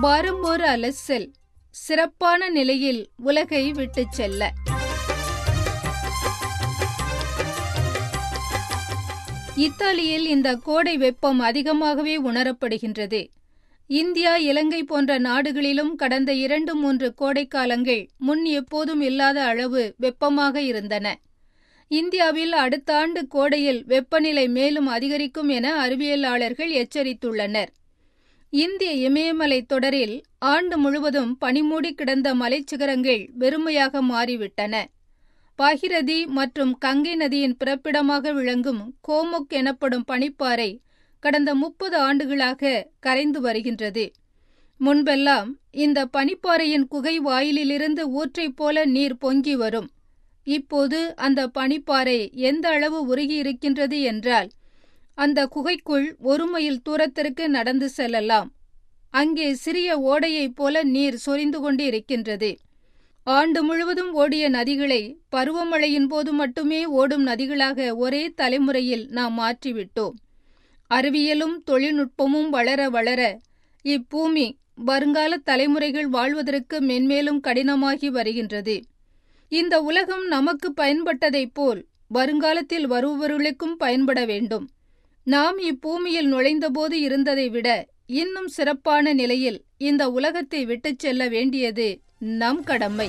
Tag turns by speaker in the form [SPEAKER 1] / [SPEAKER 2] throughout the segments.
[SPEAKER 1] பாரமோர் அலசல் சிறப்பான நிலையில் உலகை விட்டுச் செல்ல இத்தாலியில் இந்த கோடை வெப்பம் அதிகமாகவே உணரப்படுகின்றது இந்தியா இலங்கை போன்ற நாடுகளிலும் கடந்த இரண்டு மூன்று கோடைக்காலங்கள் முன் எப்போதும் இல்லாத அளவு வெப்பமாக இருந்தன இந்தியாவில் அடுத்த ஆண்டு கோடையில் வெப்பநிலை மேலும் அதிகரிக்கும் என அறிவியலாளர்கள் எச்சரித்துள்ளனர் இந்திய இமயமலை தொடரில் ஆண்டு முழுவதும் பனிமூடி கிடந்த மலைச்சிகரங்கள் வெறுமையாக மாறிவிட்டன பாகிரதி மற்றும் கங்கை நதியின் பிறப்பிடமாக விளங்கும் கோமுக் எனப்படும் பனிப்பாறை கடந்த முப்பது ஆண்டுகளாக கரைந்து வருகின்றது முன்பெல்லாம் இந்த பனிப்பாறையின் குகை வாயிலிலிருந்து ஊற்றைப் போல நீர் பொங்கி வரும் இப்போது அந்த பனிப்பாறை எந்த அளவு உருகி இருக்கின்றது என்றால் அந்த குகைக்குள் ஒரு மைல் தூரத்திற்கு நடந்து செல்லலாம் அங்கே சிறிய ஓடையைப் போல நீர் சொரிந்து கொண்டு இருக்கின்றது ஆண்டு முழுவதும் ஓடிய நதிகளை பருவமழையின் போது மட்டுமே ஓடும் நதிகளாக ஒரே தலைமுறையில் நாம் மாற்றிவிட்டோம் அறிவியலும் தொழில்நுட்பமும் வளர வளர இப்பூமி வருங்கால தலைமுறைகள் வாழ்வதற்கு மென்மேலும் கடினமாகி வருகின்றது இந்த உலகம் நமக்கு பயன்பட்டதைப் போல் வருங்காலத்தில் வருபவர்களுக்கும் பயன்பட வேண்டும் நாம் இப்பூமியில் நுழைந்தபோது இருந்ததை விட இன்னும் சிறப்பான நிலையில் இந்த உலகத்தை விட்டுச் செல்ல வேண்டியது நம் கடமை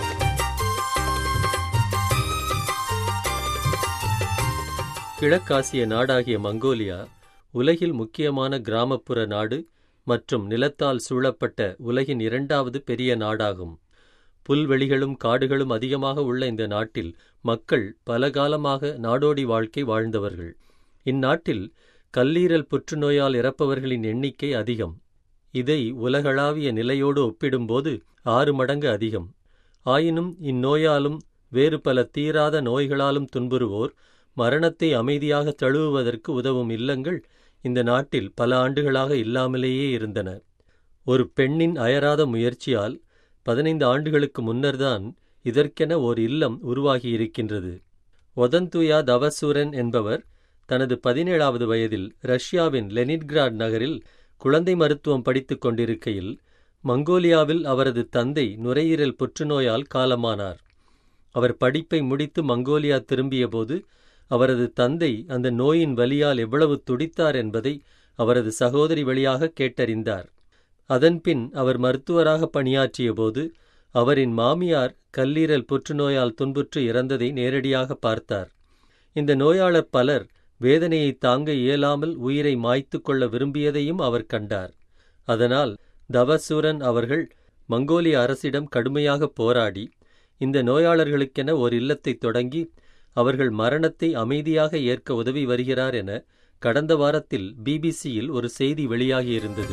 [SPEAKER 2] கிழக்காசிய நாடாகிய மங்கோலியா உலகில் முக்கியமான கிராமப்புற நாடு மற்றும் நிலத்தால் சூழப்பட்ட உலகின் இரண்டாவது பெரிய நாடாகும் புல்வெளிகளும் காடுகளும் அதிகமாக உள்ள இந்த நாட்டில் மக்கள் பல காலமாக நாடோடி வாழ்க்கை வாழ்ந்தவர்கள் இந்நாட்டில் கல்லீரல் புற்றுநோயால் இறப்பவர்களின் எண்ணிக்கை அதிகம் இதை உலகளாவிய நிலையோடு ஒப்பிடும்போது ஆறு மடங்கு அதிகம் ஆயினும் இந்நோயாலும் வேறு பல தீராத நோய்களாலும் துன்புறுவோர் மரணத்தை அமைதியாக தழுவுவதற்கு உதவும் இல்லங்கள் இந்த நாட்டில் பல ஆண்டுகளாக இல்லாமலேயே இருந்தன ஒரு பெண்ணின் அயராத முயற்சியால் பதினைந்து ஆண்டுகளுக்கு முன்னர்தான் இதற்கென ஓர் இல்லம் உருவாகியிருக்கின்றது ஒதந்துயா தவசூரன் என்பவர் தனது பதினேழாவது வயதில் ரஷ்யாவின் லெனின்கிராட் நகரில் குழந்தை மருத்துவம் படித்துக் கொண்டிருக்கையில் மங்கோலியாவில் அவரது தந்தை நுரையீரல் புற்றுநோயால் காலமானார் அவர் படிப்பை முடித்து மங்கோலியா திரும்பியபோது அவரது தந்தை அந்த நோயின் வலியால் எவ்வளவு துடித்தார் என்பதை அவரது சகோதரி வழியாக கேட்டறிந்தார் அதன்பின் அவர் மருத்துவராக பணியாற்றியபோது அவரின் மாமியார் கல்லீரல் புற்றுநோயால் துன்புற்று இறந்ததை நேரடியாக பார்த்தார் இந்த நோயாளர் பலர் வேதனையை தாங்க இயலாமல் உயிரை மாய்த்து கொள்ள விரும்பியதையும் அவர் கண்டார் அதனால் தவசூரன் அவர்கள் மங்கோலிய அரசிடம் கடுமையாக போராடி இந்த நோயாளர்களுக்கென ஒரு இல்லத்தை தொடங்கி அவர்கள் மரணத்தை அமைதியாக ஏற்க உதவி வருகிறார் என கடந்த வாரத்தில் பிபிசியில் ஒரு செய்தி வெளியாகியிருந்தது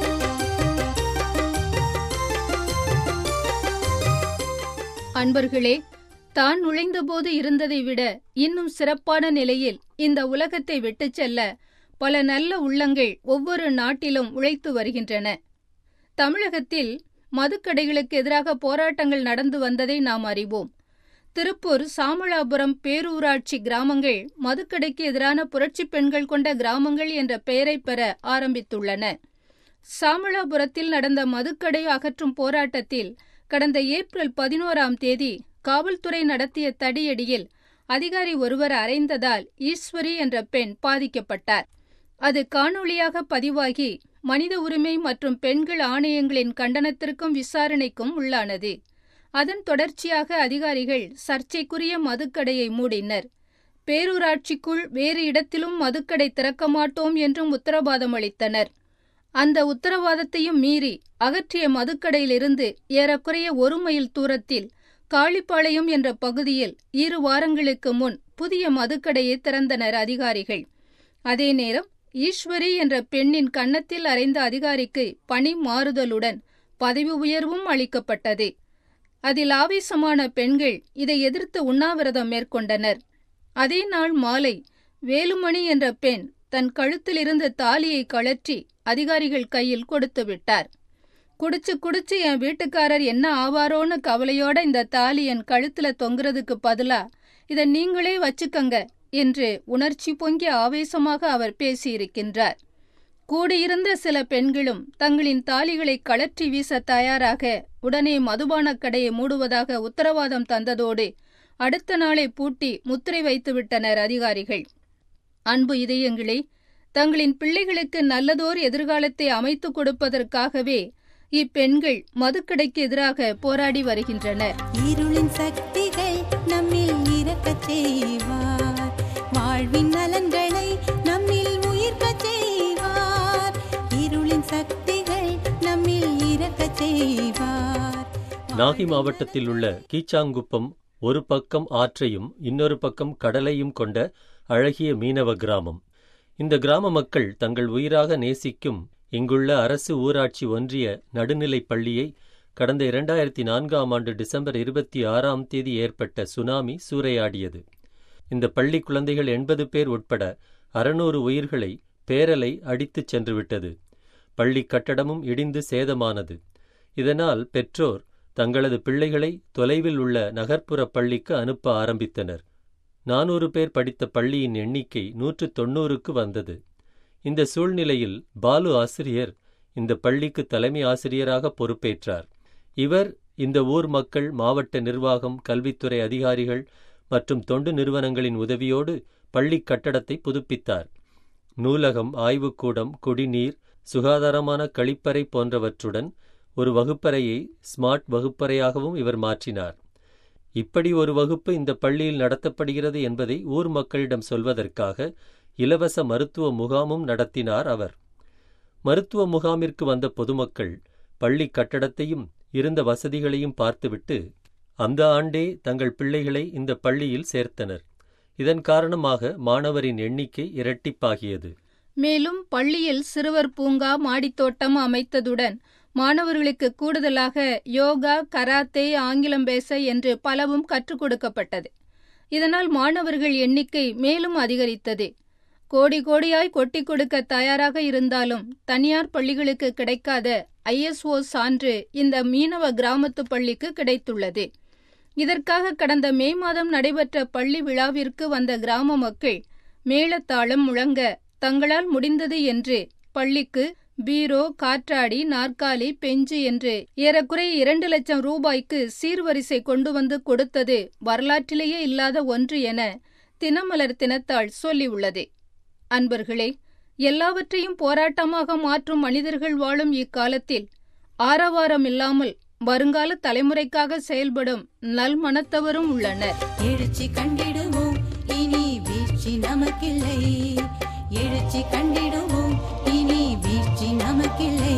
[SPEAKER 1] அன்பர்களே தான் நுழைந்தபோது இருந்ததை விட இன்னும் சிறப்பான நிலையில் இந்த உலகத்தை விட்டுச் செல்ல பல நல்ல உள்ளங்கள் ஒவ்வொரு நாட்டிலும் உழைத்து வருகின்றன தமிழகத்தில் மதுக்கடைகளுக்கு எதிராக போராட்டங்கள் நடந்து வந்ததை நாம் அறிவோம் திருப்பூர் சாமளாபுரம் பேரூராட்சி கிராமங்கள் மதுக்கடைக்கு எதிரான புரட்சி பெண்கள் கொண்ட கிராமங்கள் என்ற பெயரை பெற ஆரம்பித்துள்ளன சாமளாபுரத்தில் நடந்த மதுக்கடை அகற்றும் போராட்டத்தில் கடந்த ஏப்ரல் பதினோராம் தேதி காவல்துறை நடத்திய தடியடியில் அதிகாரி ஒருவர் அறைந்ததால் ஈஸ்வரி என்ற பெண் பாதிக்கப்பட்டார் அது காணொளியாக பதிவாகி மனித உரிமை மற்றும் பெண்கள் ஆணையங்களின் கண்டனத்திற்கும் விசாரணைக்கும் உள்ளானது அதன் தொடர்ச்சியாக அதிகாரிகள் சர்ச்சைக்குரிய மதுக்கடையை மூடினர் பேரூராட்சிக்குள் வேறு இடத்திலும் மதுக்கடை திறக்க மாட்டோம் என்றும் உத்தரவாதம் அளித்தனர் அந்த உத்தரவாதத்தையும் மீறி அகற்றிய மதுக்கடையிலிருந்து ஏறக்குறைய ஒரு மைல் தூரத்தில் காளிப்பாளையம் என்ற பகுதியில் இரு வாரங்களுக்கு முன் புதிய மதுக்கடையை திறந்தனர் அதிகாரிகள் அதே நேரம் ஈஸ்வரி என்ற பெண்ணின் கன்னத்தில் அறைந்த அதிகாரிக்கு பணி மாறுதலுடன் பதவி உயர்வும் அளிக்கப்பட்டது அதில் ஆவேசமான பெண்கள் இதை எதிர்த்து உண்ணாவிரதம் மேற்கொண்டனர் அதே நாள் மாலை வேலுமணி என்ற பெண் தன் கழுத்திலிருந்த தாலியை கழற்றி அதிகாரிகள் கையில் கொடுத்து விட்டார் குடிச்சு குடிச்சு என் வீட்டுக்காரர் என்ன ஆவாரோன்னு கவலையோட இந்த தாலி என் கழுத்துல தொங்குறதுக்கு பதிலா இதை நீங்களே வச்சுக்கங்க என்று உணர்ச்சி பொங்கிய ஆவேசமாக அவர் பேசியிருக்கின்றார் கூடியிருந்த சில பெண்களும் தங்களின் தாலிகளை கழற்றி வீச தயாராக உடனே மதுபானக் கடையை மூடுவதாக உத்தரவாதம் தந்ததோடு அடுத்த நாளை பூட்டி முத்திரை வைத்துவிட்டனர் அதிகாரிகள் அன்பு இதயங்களே தங்களின் பிள்ளைகளுக்கு நல்லதோர் எதிர்காலத்தை அமைத்துக் கொடுப்பதற்காகவே இப்பெண்கள் மதுக்கடைக்கு எதிராக போராடி வருகின்றனர்
[SPEAKER 3] இருளின் சக்திகள் நம்மில் இறக்கச் செய்வார் வாழ்வின் நலன்களை நம்மில் உயிர்க்கச் செய்வார் இருளின் சக்திகள் நம்மில் இறக்கச் செய்வார்
[SPEAKER 2] நாகை மாவட்டத்தில் உள்ள கீச்சாங்குப்பம் ஒரு பக்கம் ஆற்றையும் இன்னொரு பக்கம் கடலையும் கொண்ட அழகிய மீனவ கிராமம் இந்த கிராம மக்கள் தங்கள் உயிராக நேசிக்கும் இங்குள்ள அரசு ஊராட்சி ஒன்றிய நடுநிலைப் பள்ளியை கடந்த இரண்டாயிரத்தி நான்காம் ஆண்டு டிசம்பர் இருபத்தி ஆறாம் தேதி ஏற்பட்ட சுனாமி சூறையாடியது இந்த பள்ளி குழந்தைகள் எண்பது பேர் உட்பட அறுநூறு உயிர்களை பேரலை அடித்துச் சென்றுவிட்டது பள்ளி கட்டடமும் இடிந்து சேதமானது இதனால் பெற்றோர் தங்களது பிள்ளைகளை தொலைவில் உள்ள நகர்ப்புற பள்ளிக்கு அனுப்ப ஆரம்பித்தனர் நானூறு பேர் படித்த பள்ளியின் எண்ணிக்கை நூற்று தொன்னூறுக்கு வந்தது இந்த சூழ்நிலையில் பாலு ஆசிரியர் இந்த பள்ளிக்கு தலைமை ஆசிரியராக பொறுப்பேற்றார் இவர் இந்த ஊர் மக்கள் மாவட்ட நிர்வாகம் கல்வித்துறை அதிகாரிகள் மற்றும் தொண்டு நிறுவனங்களின் உதவியோடு பள்ளி கட்டடத்தை புதுப்பித்தார் நூலகம் ஆய்வுக்கூடம் குடிநீர் சுகாதாரமான கழிப்பறை போன்றவற்றுடன் ஒரு வகுப்பறையை ஸ்மார்ட் வகுப்பறையாகவும் இவர் மாற்றினார் இப்படி ஒரு வகுப்பு இந்த பள்ளியில் நடத்தப்படுகிறது என்பதை ஊர் மக்களிடம் சொல்வதற்காக இலவச மருத்துவ முகாமும் நடத்தினார் அவர் மருத்துவ முகாமிற்கு வந்த பொதுமக்கள் பள்ளி கட்டடத்தையும் இருந்த வசதிகளையும் பார்த்துவிட்டு அந்த ஆண்டே தங்கள் பிள்ளைகளை இந்த பள்ளியில் சேர்த்தனர் இதன் காரணமாக மாணவரின் எண்ணிக்கை இரட்டிப்பாகியது
[SPEAKER 1] மேலும் பள்ளியில் சிறுவர் பூங்கா மாடித்தோட்டம் அமைத்ததுடன் மாணவர்களுக்கு கூடுதலாக யோகா கராத்தே ஆங்கிலம் பேச என்று பலவும் கற்றுக் கொடுக்கப்பட்டது இதனால் மாணவர்கள் எண்ணிக்கை மேலும் அதிகரித்தது கோடி கோடியாய் கொட்டி கொடுக்க தயாராக இருந்தாலும் தனியார் பள்ளிகளுக்கு கிடைக்காத ஐஎஸ்ஓ சான்று இந்த மீனவ கிராமத்து பள்ளிக்கு கிடைத்துள்ளது இதற்காக கடந்த மே மாதம் நடைபெற்ற பள்ளி விழாவிற்கு வந்த கிராம மக்கள் மேளதாளம் முழங்க தங்களால் முடிந்தது என்று பள்ளிக்கு பீரோ காற்றாடி நாற்காலி பெஞ்சு என்று ஏறக்குறைய இரண்டு லட்சம் ரூபாய்க்கு சீர்வரிசை கொண்டு வந்து கொடுத்தது வரலாற்றிலேயே இல்லாத ஒன்று என தினமலர் தினத்தாள் சொல்லியுள்ளது அன்பர்களே எல்லாவற்றையும் போராட்டமாக மாற்றும் மனிதர்கள் வாழும் இக்காலத்தில் ஆரவாரம் இல்லாமல் வருங்கால தலைமுறைக்காக செயல்படும் நல்மனத்தவரும் உள்ளனர்
[SPEAKER 3] எழுச்சி கண்டிடுவோம் இனி வீழ்ச்சி நமக்கில்லை எழுச்சி கண்டிடுவோம் இனி வீழ்ச்சி நமக்கில்லை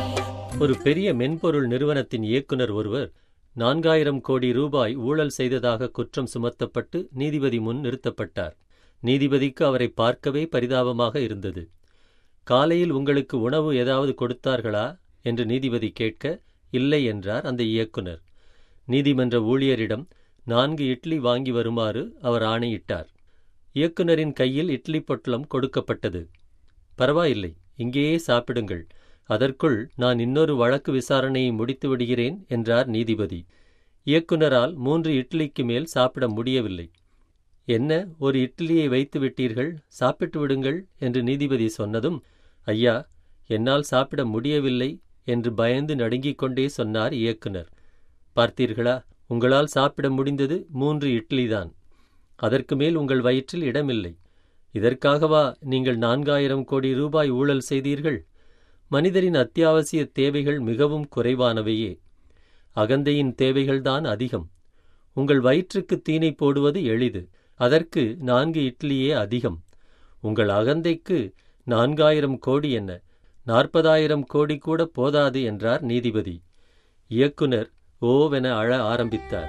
[SPEAKER 2] ஒரு பெரிய மென்பொருள் நிறுவனத்தின் இயக்குனர் ஒருவர் நான்காயிரம் கோடி ரூபாய் ஊழல் செய்ததாக குற்றம் சுமத்தப்பட்டு நீதிபதி முன் நிறுத்தப்பட்டார் நீதிபதிக்கு அவரை பார்க்கவே பரிதாபமாக இருந்தது காலையில் உங்களுக்கு உணவு ஏதாவது கொடுத்தார்களா என்று நீதிபதி கேட்க இல்லை என்றார் அந்த இயக்குனர் நீதிமன்ற ஊழியரிடம் நான்கு இட்லி வாங்கி வருமாறு அவர் ஆணையிட்டார் இயக்குனரின் கையில் இட்லி பொட்டலம் கொடுக்கப்பட்டது பரவாயில்லை இங்கேயே சாப்பிடுங்கள் அதற்குள் நான் இன்னொரு வழக்கு விசாரணையை முடித்து விடுகிறேன் என்றார் நீதிபதி இயக்குனரால் மூன்று இட்லிக்கு மேல் சாப்பிட முடியவில்லை என்ன ஒரு இட்லியை வைத்து விட்டீர்கள் சாப்பிட்டு விடுங்கள் என்று நீதிபதி சொன்னதும் ஐயா என்னால் சாப்பிட முடியவில்லை என்று பயந்து நடுங்கிக் கொண்டே சொன்னார் இயக்குனர் பார்த்தீர்களா உங்களால் சாப்பிட முடிந்தது மூன்று இட்லிதான் அதற்கு மேல் உங்கள் வயிற்றில் இடமில்லை இதற்காகவா நீங்கள் நான்காயிரம் கோடி ரூபாய் ஊழல் செய்தீர்கள் மனிதரின் அத்தியாவசிய தேவைகள் மிகவும் குறைவானவையே அகந்தையின் தேவைகள்தான் அதிகம் உங்கள் வயிற்றுக்கு தீனை போடுவது எளிது அதற்கு நான்கு இட்லியே அதிகம் உங்கள் அகந்தைக்கு நான்காயிரம் கோடி என்ன நாற்பதாயிரம் கோடி கூட போதாது என்றார் நீதிபதி இயக்குனர் ஓவென அழ ஆரம்பித்தார்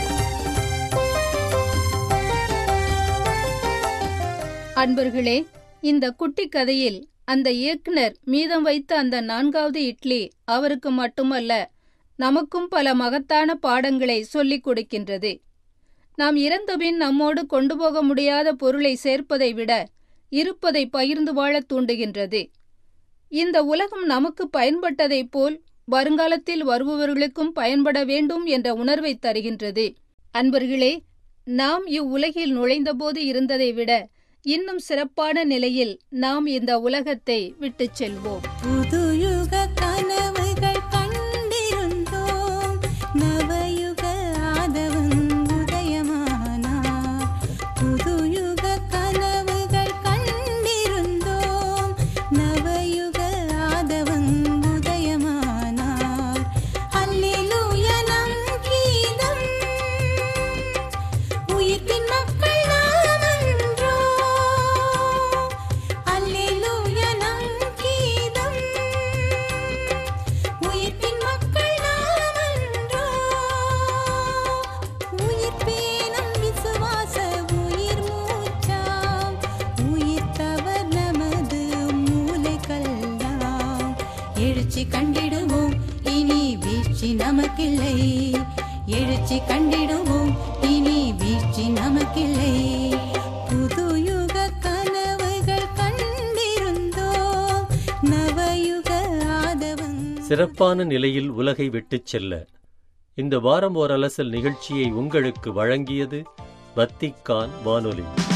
[SPEAKER 1] அன்பர்களே இந்த குட்டி கதையில் அந்த இயக்குனர் மீதம் வைத்த அந்த நான்காவது இட்லி அவருக்கு மட்டுமல்ல நமக்கும் பல மகத்தான பாடங்களை சொல்லிக் கொடுக்கின்றது நாம் இறந்தபின் நம்மோடு கொண்டு போக முடியாத பொருளை சேர்ப்பதை விட இருப்பதை பகிர்ந்து வாழத் தூண்டுகின்றது இந்த உலகம் நமக்கு பயன்பட்டதைப் போல் வருங்காலத்தில் வருபவர்களுக்கும் பயன்பட வேண்டும் என்ற உணர்வை தருகின்றது அன்பர்களே நாம் இவ்வுலகில் நுழைந்தபோது இருந்ததை விட இன்னும் சிறப்பான நிலையில் நாம் இந்த உலகத்தை விட்டுச் செல்வோம்
[SPEAKER 3] புதுயுக கனவுகள் கண்டிருந்தோம் நவயுக ஆதவன் உதயமானார் புதுயுக கனவுகள் கண்டிருந்தோம் நவயுக ஆதவன் உதயமானார் அல்லேலூயா நம் கீதம் உயிர்ப்பின் மக்கள் நாமன்றோ அல்லேலூயா நம் கீதம் உயிர்ப்பின் மக்கள் நாமன்றோ உயிர்ப்பே நம் விசுவாச உயிர் மூச்சாம் உயிர்த்தவர் நமது மூளைகள்லாம் எழுச்சி கண்டிடுவோம் இனி வீழ்ச்சி நமக்கில்லை எழுச்சி கண்டிடுவோம் இனி வீழ்ச்சி நமக்கில்லை புதுயுக கனவுகள் கண்டிருந்தோம் நவயுக ஆதவன்
[SPEAKER 2] சிறப்பான நிலையில் உலகை விட்டுச் செல்ல இந்த வாரம் ஓர் அலசல் நிகழ்ச்சியை உங்களுக்கு வழங்கியது வத்திக்கான் வானொலி